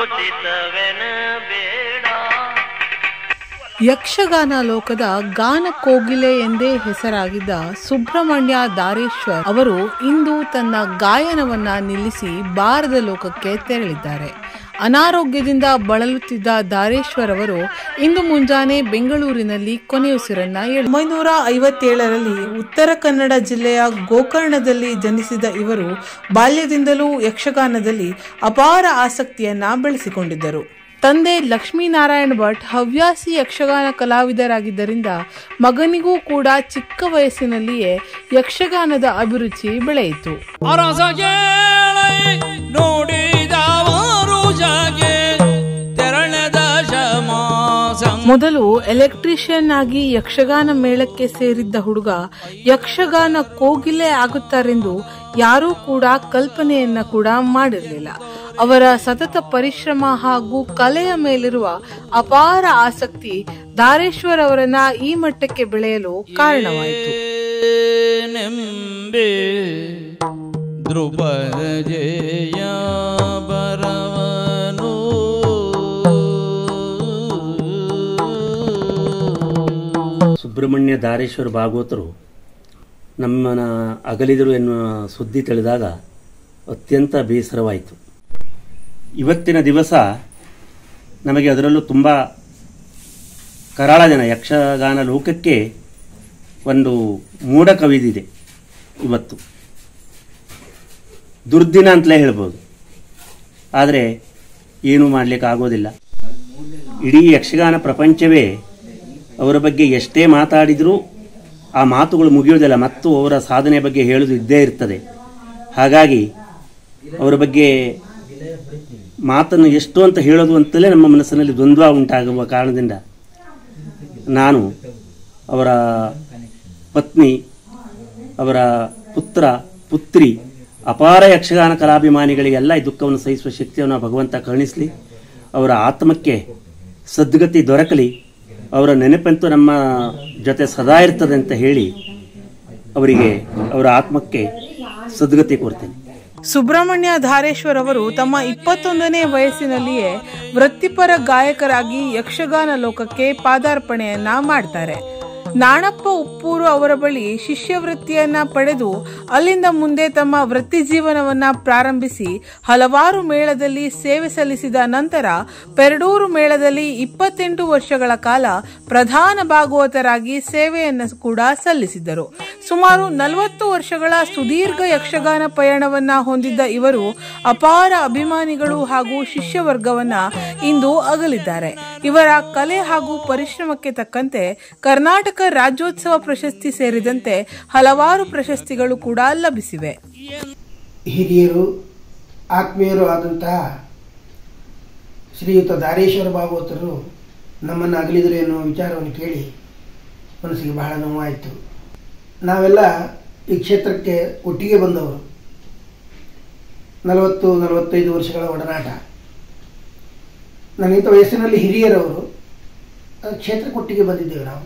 ಬೇಡ ಯಕ್ಷಗಾನ ಲೋಕದ ಗಾನ ಕೋಗಿಲೆ ಎಂದೇ ಹೆಸರಾಗಿದ್ದ ಸುಬ್ರಹ್ಮಣ್ಯ ದಾರೇಶ್ವರ್ ಅವರು ಇಂದು ತನ್ನ ಗಾಯನವನ್ನ ನಿಲ್ಲಿಸಿ ಬಾರದ ಲೋಕಕ್ಕೆ ತೆರಳಿದ್ದಾರೆ ಅನಾರೋಗ್ಯದಿಂದ ಬಳಲುತ್ತಿದ್ದ ದಾರೇಶ್ವರ್ ಅವರು ಇಂದು ಮುಂಜಾನೆ ಬೆಂಗಳೂರಿನಲ್ಲಿ ಕೊನೆಯುಸಿರನ್ನ ಒಂಬೈನೂರ ಐವತ್ತೇಳರಲ್ಲಿ ಉತ್ತರ ಕನ್ನಡ ಜಿಲ್ಲೆಯ ಗೋಕರ್ಣದಲ್ಲಿ ಜನಿಸಿದ ಇವರು ಬಾಲ್ಯದಿಂದಲೂ ಯಕ್ಷಗಾನದಲ್ಲಿ ಅಪಾರ ಆಸಕ್ತಿಯನ್ನ ಬೆಳೆಸಿಕೊಂಡಿದ್ದರು ತಂದೆ ಲಕ್ಷ್ಮೀನಾರಾಯಣ ಭಟ್ ಹವ್ಯಾಸಿ ಯಕ್ಷಗಾನ ಕಲಾವಿದರಾಗಿದ್ದರಿಂದ ಮಗನಿಗೂ ಕೂಡ ಚಿಕ್ಕ ವಯಸ್ಸಿನಲ್ಲಿಯೇ ಯಕ್ಷಗಾನದ ಅಭಿರುಚಿ ಬೆಳೆಯಿತು ಅರಸ ಕೇಳೈ ನೋಡಿದವರು ಜಾಗೆ ತೆರಳದ ಶಮಾಸ ಮೊದಲು ಎಲೆಕ್ಟ್ರಿಷಿಯನ್ ಆಗಿ ಯಕ್ಷಗಾನ ಮೇಳಕ್ಕೆ ಸೇರಿದ್ದ ಹುಡುಗ ಯಕ್ಷಗಾನ ಕೋಗಿಲೆ ಆಗುತ್ತಾರೆಂದು ಯಾರೂ ಕೂಡ ಕಲ್ಪನೆಯನ್ನ ಕೂಡ ಮಾಡಿರಲಿಲ್ಲ ಅವರ ಸತತ ಪರಿಶ್ರಮ ಹಾಗೂ ಕಲೆಯ ಮೇಲಿರುವ ಅಪಾರ ಆಸಕ್ತಿ ದಾರೇಶ್ವರ್ ಅವರನ್ನ ಈ ಮಟ್ಟಕ್ಕೆ ಬೆಳೆಯಲು ಕಾರಣವಾಯಿತು ನೆಂಬೆ ಧ್ರುಪದ ಜಯ ಬರವನು ಸುಬ್ರಹ್ಮಣ್ಯ ದಾರೇಶ್ವರ ಭಾಗವತರು ನಮ್ಮನ ಅಗಲಿದರು ಎನ್ನುವ ಸುದ್ದಿ ತಿಳಿದಾಗ ಅತ್ಯಂತ ಬೇಸರವಾಯಿತು ಇವತ್ತಿನ ದಿವಸ ನಮಗೆ ಅದರಲ್ಲೂ ತುಂಬ ಕರಾಳ ಜನ ಯಕ್ಷಗಾನ ಲೋಕಕ್ಕೆ ಒಂದು ಮೂಢ ಕವಿದಿದೆ ಇವತ್ತು ದುರ್ದಿನ ಅಂತಲೇ ಹೇಳ್ಬೋದು ಆದರೆ ಏನೂ ಮಾಡಲಿಕ್ಕೆ ಆಗೋದಿಲ್ಲ ಇಡೀ ಯಕ್ಷಗಾನ ಪ್ರಪಂಚವೇ ಅವರ ಬಗ್ಗೆ ಎಷ್ಟೇ ಮಾತಾಡಿದರೂ ಆ ಮಾತುಗಳು ಮುಗಿಯುವುದಿಲ್ಲ ಮತ್ತು ಅವರ ಸಾಧನೆ ಬಗ್ಗೆ ಹೇಳುವುದು ಇದ್ದೇ ಇರ್ತದೆ ಹಾಗಾಗಿ ಅವರ ಬಗ್ಗೆ ಮಾತನ್ನು ಎಷ್ಟು ಅಂತ ಹೇಳೋದು ಅಂತಲೇ ನಮ್ಮ ಮನಸ್ಸಿನಲ್ಲಿ ದ್ವಂದ್ವ ಉಂಟಾಗುವ ಕಾರಣದಿಂದ ನಾನು ಅವರ ಪತ್ನಿ ಅವರ ಪುತ್ರ ಪುತ್ರಿ ಅಪಾರ ಯಕ್ಷಗಾನ ಕಲಾಭಿಮಾನಿಗಳಿಗೆಲ್ಲ ಈ ದುಃಖವನ್ನು ಸಹಿಸುವ ಶಕ್ತಿಯನ್ನು ಆ ಭಗವಂತ ಕರುಣಿಸಲಿ ಅವರ ಆತ್ಮಕ್ಕೆ ಸದ್ಗತಿ ದೊರಕಲಿ ಅವರ ನೆನಪಂತೂ ನಮ್ಮ ಜೊತೆ ಸದಾ ಇರ್ತದೆ ಅಂತ ಹೇಳಿ ಅವರಿಗೆ ಅವರ ಆತ್ಮಕ್ಕೆ ಸದ್ಗತಿ ಕೊಡ್ತೇನೆ ಸುಬ್ರಹ್ಮಣ್ಯ ಧಾರೇಶ್ವರ್ ಅವರು ತಮ್ಮ ಇಪ್ಪತ್ತೊಂದನೇ ವಯಸ್ಸಿನಲ್ಲಿಯೇ ವೃತ್ತಿಪರ ಗಾಯಕರಾಗಿ ಯಕ್ಷಗಾನ ಲೋಕಕ್ಕೆ ಪಾದಾರ್ಪಣೆಯನ್ನ ಮಾಡ್ತಾರೆ ನಾಣಪ್ಪ ಉಪ್ಪೂರು ಅವರ ಬಳಿ ಶಿಷ್ಯವೃತ್ತಿಯನ್ನ ಪಡೆದು ಅಲ್ಲಿಂದ ಮುಂದೆ ತಮ್ಮ ವೃತ್ತಿ ಜೀವನವನ್ನ ಪ್ರಾರಂಭಿಸಿ ಹಲವಾರು ಮೇಳದಲ್ಲಿ ಸೇವೆ ಸಲ್ಲಿಸಿದ ನಂತರ ಪೆರಡೂರು ಮೇಳದಲ್ಲಿ ಇಪ್ಪತ್ತೆಂಟು ವರ್ಷಗಳ ಕಾಲ ಪ್ರಧಾನ ಭಾಗವತರಾಗಿ ಸೇವೆಯನ್ನು ಕೂಡ ಸಲ್ಲಿಸಿದ್ದರು ಸುಮಾರು ನಲವತ್ತು ವರ್ಷಗಳ ಸುದೀರ್ಘ ಯಕ್ಷಗಾನ ಪಯಣವನ್ನ ಹೊಂದಿದ್ದ ಇವರು ಅಪಾರ ಅಭಿಮಾನಿಗಳು ಹಾಗೂ ಶಿಷ್ಯವರ್ಗವನ್ನ ಇಂದು ಅಗಲಿದ್ದಾರೆ ಇವರ ಕಲೆ ಹಾಗೂ ಪರಿಶ್ರಮಕ್ಕೆ ತಕ್ಕಂತೆ ಕರ್ನಾಟಕ ರಾಜ್ಯೋತ್ಸವ ಪ್ರಶಸ್ತಿ ಸೇರಿದಂತೆ ಹಲವಾರು ಪ್ರಶಸ್ತಿಗಳು ಕೂಡ ಲಭಿಸಿವೆ ಹಿರಿಯರು ಆತ್ಮೀಯರು ಆದಂತಹ ಶ್ರೀಯುತ ದಾರೇಶ್ವರ ಭಾಗವತರು ನಮ್ಮನ್ನು ಅಗಲಿದರು ಎನ್ನುವ ವಿಚಾರವನ್ನು ಕೇಳಿ ಮನಸ್ಸಿಗೆ ಬಹಳ ನೋವಾಯಿತು ನಾವೆಲ್ಲ ಈ ಕ್ಷೇತ್ರಕ್ಕೆ ಒಟ್ಟಿಗೆ ಬಂದವರು ನಲವತ್ತು ನಲವತ್ತೈದು ವರ್ಷಗಳ ಒಡನಾಟ ನನಗಿಂತ ವಯಸ್ಸಿನಲ್ಲಿ ಹಿರಿಯರವರು ಆ ಕ್ಷೇತ್ರಕ್ಕೆ ಒಟ್ಟಿಗೆ ಬಂದಿದ್ದೇವೆ ನಾವು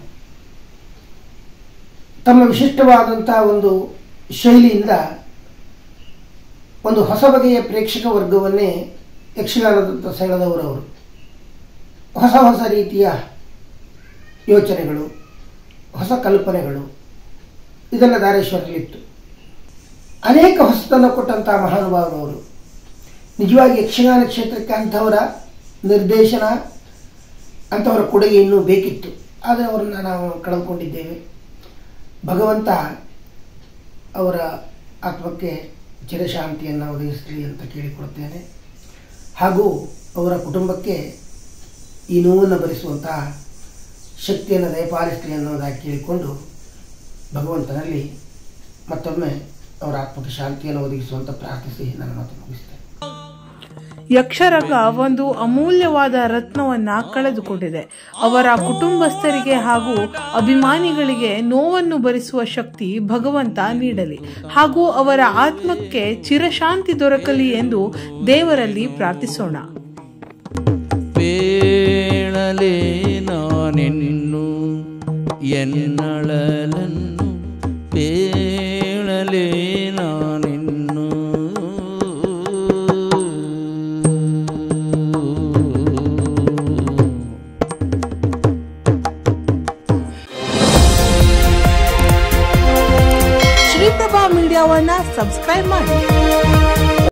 ತಮ್ಮ ವಿಶಿಷ್ಟವಾದಂಥ ಒಂದು ಶೈಲಿಯಿಂದ ಒಂದು ಹೊಸ ಬಗೆಯ ಪ್ರೇಕ್ಷಕ ವರ್ಗವನ್ನೇ ಯಕ್ಷಗಾನದತ್ತ ಸೆಳೆದವರು ಅವರು ಹೊಸ ಹೊಸ ರೀತಿಯ ಯೋಚನೆಗಳು ಹೊಸ ಕಲ್ಪನೆಗಳು ಇದೆಲ್ಲ ದಾರೇಶ್ವರಲ್ಲಿತ್ತು ಅನೇಕ ಹೊಸತನ ಕೊಟ್ಟಂತಹ ಮಹಾನುಭಾವರವರು ನಿಜವಾಗಿ ಯಕ್ಷಗಾನ ಕ್ಷೇತ್ರಕ್ಕೆ ಅಂಥವರ ನಿರ್ದೇಶನ ಅಂಥವರ ಕೊಡುಗೆ ಇನ್ನೂ ಬೇಕಿತ್ತು ಆದರೆ ಅವರನ್ನು ನಾವು ಕಳೆದುಕೊಂಡಿದ್ದೇವೆ ಭಗವಂತ ಅವರ ಆತ್ಮಕ್ಕೆ ಚಿರಶಾಂತಿಯನ್ನು ಒದಗಿಸಲಿ ಅಂತ ಕೇಳಿಕೊಳ್ತೇನೆ ಹಾಗೂ ಅವರ ಕುಟುಂಬಕ್ಕೆ ಈ ನೋವನ್ನು ಭರಿಸುವಂತಹ ಶಕ್ತಿಯನ್ನು ದಯಪಾಲಿಸಲಿ ಅನ್ನೋದಾಗಿ ಕೇಳಿಕೊಂಡು ಭಗವಂತನಲ್ಲಿ ಮತ್ತೊಮ್ಮೆ ಅವರ ಆತ್ಮಕ್ಕೆ ಶಾಂತಿಯನ್ನು ಒದಗಿಸುವಂತ ಪ್ರಾರ್ಥಿಸಿ ನನ್ನ ಮಾತು ಮುಗಿಸ್ತೇನೆ ಯಕ್ಷರಂಗ ಒಂದು ಅಮೂಲ್ಯವಾದ ರತ್ನವನ್ನ ಕಳೆದುಕೊಂಡಿದೆ ಅವರ ಕುಟುಂಬಸ್ಥರಿಗೆ ಹಾಗೂ ಅಭಿಮಾನಿಗಳಿಗೆ ನೋವನ್ನು ಭರಿಸುವ ಶಕ್ತಿ ಭಗವಂತ ನೀಡಲಿ ಹಾಗೂ ಅವರ ಆತ್ಮಕ್ಕೆ ಚಿರಶಾಂತಿ ದೊರಕಲಿ ಎಂದು ದೇವರಲ್ಲಿ ಪ್ರಾರ್ಥಿಸೋಣ ಪೇಳಲೆ ನಾನೆನ್ನು ಎನ್ನಳಲನ್ನು ಪೇಳಲೆ ನಾನೆನ್ನು ಮೀಡಿಯಾವನ್ನ ಸಬ್ಸ್ಕ್ರೈಬ್ ಮಾಡಿ